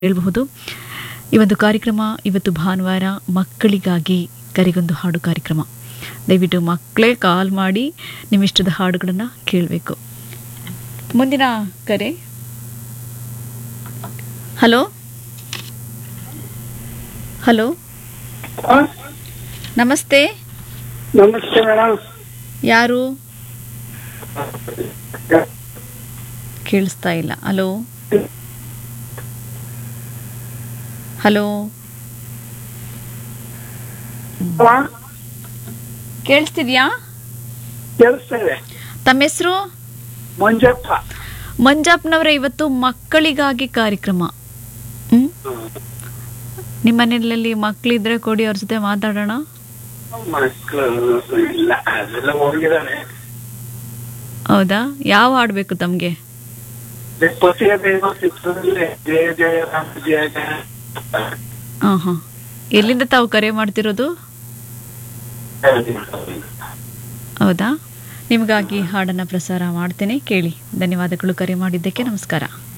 ಹೇಳಬಹುದು ಈ ಒಂದು ಕಾರ್ಯಕ್ರಮ ಇವತ್ತು ಭಾನುವಾರ ಮಕ್ಕಳಿಗಾಗಿ ಕರೆಗೊಂದು ಹಾಡು ಕಾರ್ಯಕ್ರಮ ದಯವಿಟ್ಟು ಮಕ್ಕಳೇ ಕಾಲ್ ಮಾಡಿ ನಿಮ್ಮಿಷ್ಟದ ಹಾಡುಗಳನ್ನು ಕೇಳಬೇಕು ಮುಂದಿನ ಕರೆ ಹಲೋ ಹಲೋ ನಮಸ್ತೆ ನಮಸ್ತೆ ಮೇಡಮ್ ಯಾರು ಕೇಳಿಸ್ತಾ ಇಲ್ಲ ಹಲೋ ಹಲೋ ಕೇಳಿಸ್ತಿದ್ಯಾ ಕೇಳಿಸ್ತೇವೆ ತಮ್ಮ ಹೆಸರು ಮಂಜಪ್ಪ ಮಂಜಪ್ಪನವರ ಇವತ್ತು ಮಕ್ಕಳಿಗಾಗಿ ಕಾರ್ಯಕ್ರಮ ಹ್ಮ್ ನಿಮ್ಮ ಮನೆಯಲ್ಲಿ ಮಕ್ಕಳಿದ್ರೆ ಕೊಡಿ ಅವ್ರ ಜೊತೆ ಮಾತಾಡೋಣ ಮಕ್ಕಳು ಇಲ್ಲ ಅದೆಲ್ಲ ಹೋಗಿದ್ದಾನೆ ಹೌದಾ ಯಾವ ಹಾಡ್ಬೇಕು ತಮಗೆ ಪತಿಯ ದೇವ ಚಿತ್ರದಲ್ಲಿ ಜಯ ಜಯ ರಾಮ ಜಯ ಜಯ ಹಾಂ ಹಾಂ ಎಲ್ಲಿಂದ ತಾವು ಕರೆ ಮಾಡ್ತಿರೋದು ಹೌದಾ ನಿಮಗಾಗಿ ಹಾಡನ್ನು ಪ್ರಸಾರ ಮಾಡ್ತೇನೆ ಕೇಳಿ ಧನ್ಯವಾದಗಳು ಕರೆ ಮಾಡಿದ್ದಕ್ಕೆ ನಮಸ್ಕಾರ